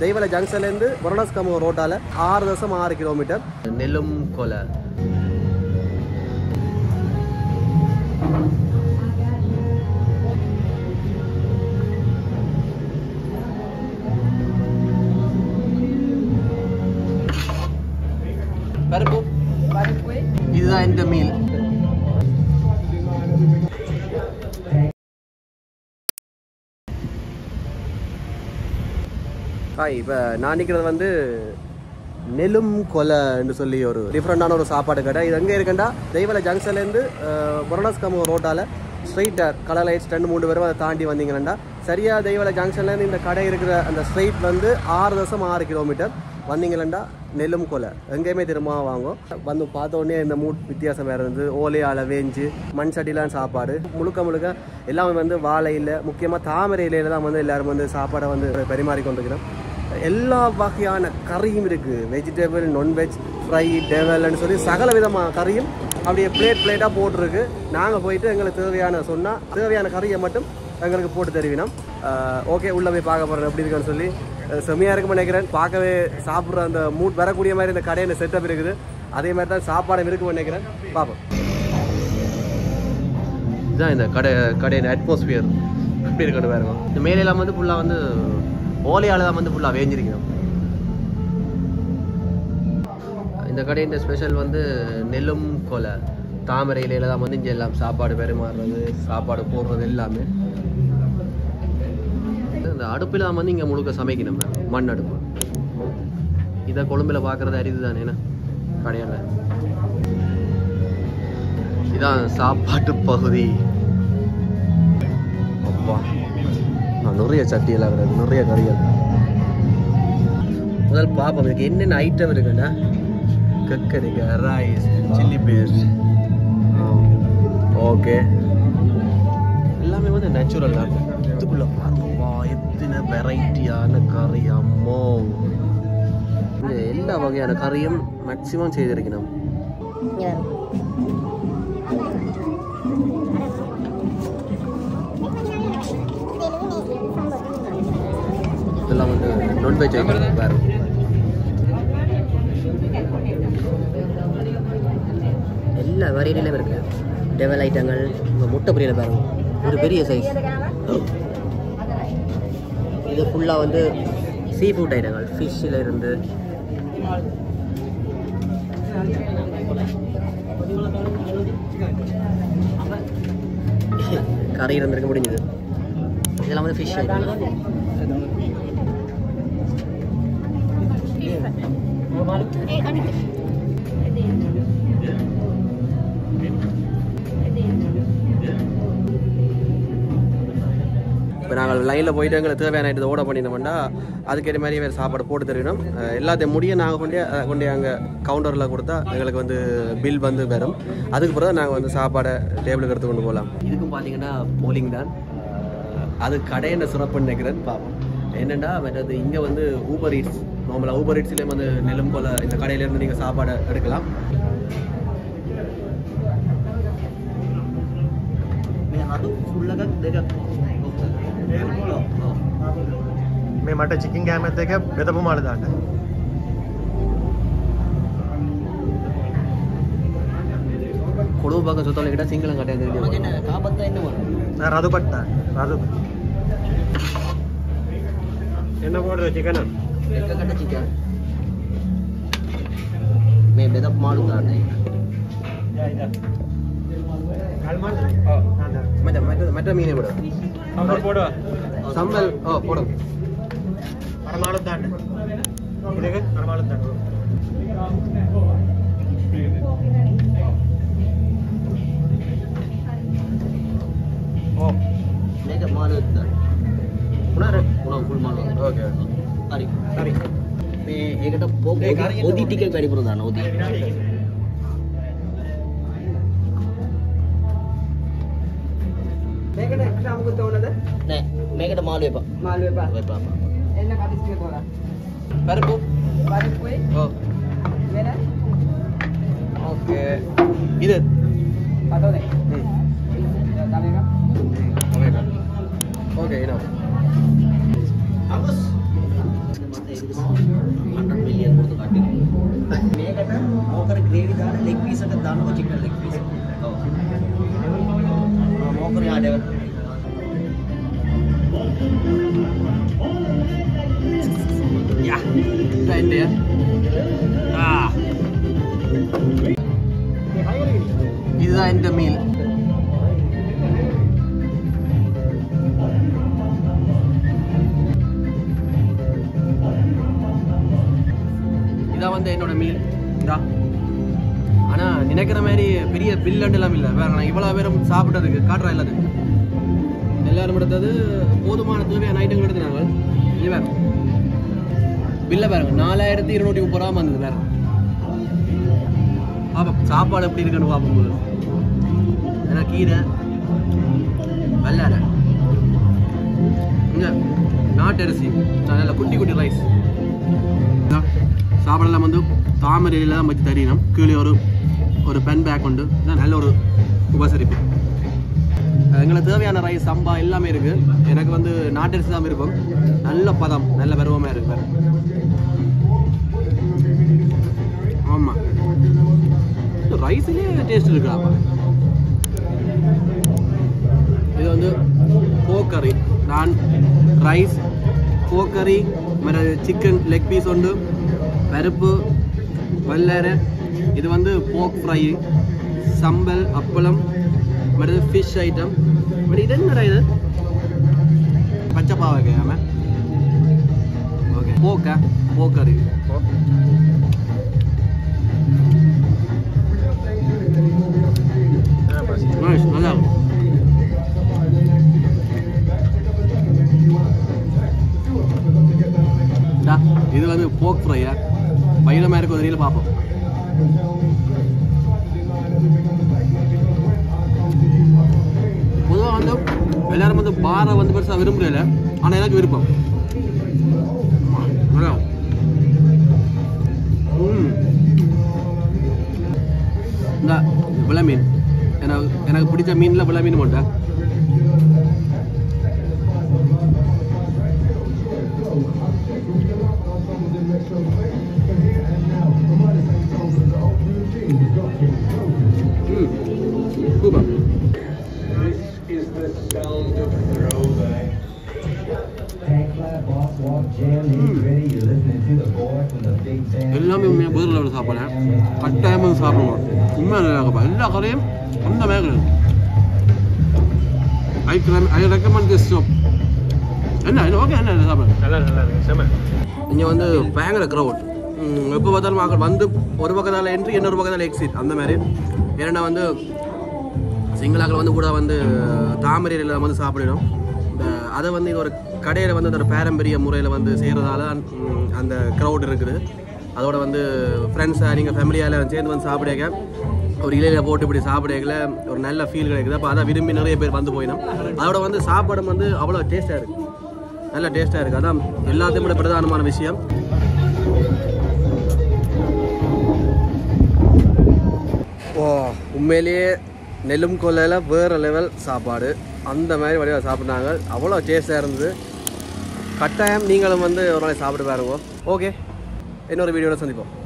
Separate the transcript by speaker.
Speaker 1: தெய்வல ஜங்ஷன்லேருந்து புரணஸ்கமோ ரோட்டால ஆறு தசம் ஆறு கிலோமீட்டர் நெல்லும் கொலை பருப்பு இதுதான் இந்த மீல் ஹாய் இப்போ நான் நிற்கிறது வந்து நெலும் கொலைன்னு சொல்லி ஒரு டிஃப்ரெண்டான ஒரு சாப்பாடு கடை இது எங்கே இருக்குண்டா தெய்வல ஜங்ஷன்லேருந்து புரணஸ்கமோ ரோட்டால் ஸ்ட்ரெயிட்டாக கலர் லைட்ஸ் ரெண்டு மூணு பேரும் அதை தாண்டி வந்தீங்கன்னா சரியா தெய்வல ஜங்ஷன்லேருந்து இந்த கடை இருக்கிற அந்த ஸ்ட்ரெயிட் வந்து ஆறு தசம் ஆறு கிலோமீட்டர் வந்தீங்களா நெல்லும் கொலை எங்கேயுமே திரும்ப வாங்கும் வந்து பார்த்த உடனே இந்த மூட் வித்தியாசம் வேறு இருந்து ஓலையால் வேஞ்சு மண் சட்டிலாம் சாப்பாடு முழுக்க முழுக்க எல்லாமே வந்து வாழையில் முக்கியமாக தாமரை இலையில தான் வந்து எல்லாரும் வந்து சாப்பாடை வந்து பரிமாறி கொண்டிருக்கிறோம் எல்லா வகையான கறியும் இருக்குது வெஜிடபிள் நான்வெஜ் ஃப்ரை டெவல்னு சொல்லி சகல விதமான கறியும் அப்படியே பிளேட் பிளேட்டாக போட்டிருக்கு நாங்கள் போயிட்டு எங்களுக்கு தேவையான சொன்னால் தேவையான கறியை மட்டும் எங்களுக்கு போட்டு தருவினோம் ஓகே உள்ளே போய் பார்க்க போகிறேன் எப்படி இருக்குன்னு சொல்லி அஹ் செம்மையா இருக்கும்னு நினைக்கிறேன் பார்க்கவே சாப்பிட்ற அந்த மூட் வரக்கூடிய மாதிரி இந்த கடையில் செட்டப் இருக்குது அதே மாதிரி தான் சாப்பாடும் இருக்கும்னு நினைக்கிறேன் பார்ப்போம் இதுதான் இந்த கடை கடையின் அட்மாஸ்பியர் எப்படி இருக்குன்னு பாருங்க இந்த மேலையெல்லாம் வந்து ஃபுல்லாக வந்து ஓலையால் தான் வந்து ஃபுல்லாக வேஞ்சிருக்கணும் இந்த கடையின் ஸ்பெஷல் வந்து நெல்லும் கொலை தாமரை இலையில தான் வந்து இங்கே எல்லாம் சாப்பாடு பரிமாறுறது சாப்பாடு போடுறது எல்லாமே இந்த அடுப்பில் தான் வந்து இங்கே முழுக்க சமைக்கணும் மண் அடுப்பு இதை கொழும்புல பார்க்குறது அரிது தானே என்ன கடையில் இதான் சாப்பாட்டு பகுதி அப்பா நான் நிறைய சட்டியெல்லாம் கிடையாது நிறைய கறிகள் முதல் பார்ப்போம் இதுக்கு என்னென்ன ஐட்டம் இருக்குன்னா கக்கரிக்காய் ரைஸ் சில்லி பேஸ்ட் ஓகே எல்லாமே வந்து நேச்சுரல் தான் இதுக்குள்ள பாருங்கப்பா எத்தனை வெரைட்டியான கறி அம்மோ இந்த எல்லா வகையான கறியும் மேக்ஸிமம் செய்திருக்கணும்
Speaker 2: இங்கே வரும்
Speaker 1: இதெல்லாம் வந்து நான்வெஜ் ஐட்டம் வேறு எல்லா வெரைட்டிலையும் இருக்கு டெவல் ஐட்டங்கள் இந்த முட்டை பொரியல் பாருங்க ஒரு பெரிய சைஸ் இது ஃபுல்லாக வந்து சீ ஃபுட் ஐட்டங்கள் ஃபிஷ்ஷில் இருந்து கறி இருந்திருக்க முடிஞ்சது இதெல்லாம் வந்து ஃபிஷ் ஐட்டம் இப்போ நாங்கள் லைனில் போயிட்டு எங்களுக்கு தேவையான ஐட்டத்தை ஓட பண்ணியிருந்தோம்னா அதுக்கேற்ற மாதிரி வேறு சாப்பாடு போட்டு தருவினோம் அஹ் எல்லாத்தையும் முடிய நாங்கள் கொண்டே அதை கொண்டே அங்கே கவுண்டரில் கொடுத்தா எங்களுக்கு வந்து பில் வந்து வரும் அதுக்கு பிறகு நாங்கள் வந்து சாப்பாடை டேபிளுக்கு எடுத்து கொண்டு போகலாம் இதுக்கும் பார்த்தீங்கன்னா போலிங் தான் அஹ் அது கடையின சிறப்புன்னு நினைக்கிறேன் பார்ப்போம் என்னென்னா மற்றது இங்கே வந்து ஊபர் ஈட்ஸ் நார்மலாக ஊபர் ஈட்ஸ்லேயும் வந்து நெலும் போல் இந்த கடையிலேருந்து நீங்கள் சாப்பாடை எடுக்கலாம் அது ஃபுல்லாக
Speaker 3: මේ මට චිකින් ගෑමත් එක බෙදපු මාල දාන්න
Speaker 1: கொழுவு பக்கம் சுத்தம் கிட்ட சிங்களம் கட்டையாது காபத்தா என்ன வரும்
Speaker 3: රදු පට්ට රදු එන්න පෝට චිකන
Speaker 1: එක්කකට චිකන් මේ බෙදපු මාළු ගන්නයි මට මට මට මීනේ බඩ
Speaker 3: පොඩ
Speaker 1: සම්මල් ඔව් පොඩ
Speaker 3: අරමාලත් දාන්න ඉදක අරමාලත් දාන්න ඕ
Speaker 1: මේක මාළු එක්ක උනාර උනා ෆුල් මාළු
Speaker 3: ඕකේ
Speaker 1: හරි
Speaker 3: හරි
Speaker 1: මේ ඒකට පොක්
Speaker 3: මේ කරියට
Speaker 1: ඔදි ටිකක් වැඩිපුර දාන්න ඔදි
Speaker 4: මේකට එක්ස්ට්‍රා මොකද ඕනද?
Speaker 1: නෑ මේකට මාළු එපා
Speaker 4: මාළු එපා.
Speaker 1: එපා
Speaker 4: එන්න කටිස් ටික තෝරා.
Speaker 1: පරපු
Speaker 4: පරිප්පුයි
Speaker 1: ඔව්
Speaker 4: වෙන
Speaker 1: ஓகே இது
Speaker 4: පතෝනේ.
Speaker 1: ம்
Speaker 4: තව එකක්.
Speaker 1: ஓகே ஓகே இனஃப்
Speaker 5: දාන ලෙග් පීස් එකට දානවා චිකන් ලෙග් පීස්. ඔව්. මොකද ආදේව.
Speaker 1: யா இதான் இந்த ஆ இதுதான் இந்த மீல் இதான் வந்து என்னோட மீல் இதா ஆனா நினைக்கிற மாதிரி பெரிய பில்லண்டெல்லாம் இல்லை வேற நான் இவ்வளோ பேரும் சாப்பிட்டதுக்கு காட்டுறா இல்லாது எல்லாரும் எடுத்தது போதுமான தேவையான ஐட்டங்கள் எடுத்துனாங்க இது வேற பில்ல பாருங்க நாலாயிரத்தி இருநூற்றி முப்பது ரூபா வந்தது வேற பாப்போம் சாப்பாடு எப்படி இருக்குன்னு பார்ப்போம் போது ஏன்னா கீரை வெள்ளாரை இங்க நாட்டரிசி நல்ல குட்டி குட்டி ரைஸ் சாப்பாடெல்லாம் வந்து தாமரையில் தான் வச்சு தரணும் கீழே ஒரு ஒரு பென் பேக் உண்டு இதான் நல்ல ஒரு உபசரிப்பு எங்களுக்கு தேவையான ரைஸ் சம்பா எல்லாமே இருக்கு எனக்கு வந்து நாட்டரிசி தான் இருக்கும் நல்ல பதம் நல்ல பருவமாக இருக்கு பாரு. ஆமா ரைஸ்லேயே டேஸ்ட் இருக்குடாப்பா இது வந்து போக்கரி நான் ரைஸ் போக்கரி மற்ற சிக்கன் லெக் பீஸ் உண்டு பருப்பு வல்லரை இது வந்து போக் ஃப்ரை சம்பல் அப்பளம் மற்றது ஃபிஷ் ஐட்டம் பட் இது என்னடா இது பச்சை பாவக்காய் ஆமாம் ஓகே போக்கா போக்கரி நைஸ் நல்லா இருக்கும் டா, இது வந்து போக் ஃப்ரையா பயிரமாக இருக்க வரையில் பார்ப்போம் பொதுவாக வந்து எல்லாரும் வந்து பாரை வந்து பெருசாக விரும்புறதில்ல ஆனால் எனக்கு விருப்பம் ஆமா, நல்லா இருக்கும். ம் இந்த விளை மீன் எனக்கு எனக்கு பிடிச்ச மீனில் விளை மீன் மட்டும் ம் சூப்பர் எல்லாமே உண்மையாக முதல் லெவலில் சாப்பாடு கட்டாயமாக வந்து சாப்பிடுவோம் உண்மையாக நல்லா இருக்குப்பா எல்லா கடையும் அந்த மேலே I I recommend this shop என்ன என்ன ஓகே என்ன சாப்பிடுங்க
Speaker 3: நல்லா இருக்கு, நல்லா இருக்கு செம
Speaker 1: இங்கே வந்து பயங்கர க்ரௌட் எப்போ பார்த்தாலும் மக்கள் வந்து ஒரு பக்கத்தால் என்ட்ரி இன்னொரு பக்கத்தால் எக்ஸிட் அந்த மாதிரி ஏன்னா வந்து சிங்களாக்கள் வந்து கூட வந்து தாமரையில் வந்து சாப்பிடணும் இந்த அதை வந்து இது ஒரு கடையில் வந்து அதோட பாரம்பரிய முறையில் வந்து செய்கிறதால அந்த க்ரௌட் இருக்குது அதோட வந்து ஃப்ரெண்ட்ஸாக நீங்கள் ஃபேமிலியால் சேர்ந்து வந்து சாப்பிடுங்க ஒரு இலையில போட்டு இப்படி சாப்பிடல ஒரு நல்ல ஃபீல் கிடைக்குது அப்போ அதை விரும்பி நிறைய பேர் வந்து போயிடும் அதோட வந்து சாப்பாடும் வந்து அவ்வளோ டேஸ்ட்டாக இருக்குது நல்ல டேஸ்ட்டாக இருக்குது அதான் எல்லாத்தையும் விட பிரதானமான விஷயம் ஓ உண்மையிலேயே நெல்லும் கொல்லையில் வேறு லெவல் சாப்பாடு அந்த மாதிரி வடிவாக சாப்பிட்டாங்க அவ்வளோ டேஸ்ட்டாக இருந்தது கட்டாயம் நீங்களும் வந்து ஒரு நாளைக்கு சாப்பிட்டு பாருங்க ஓகே இன்னொரு வீடியோவில் சந்திப்போம்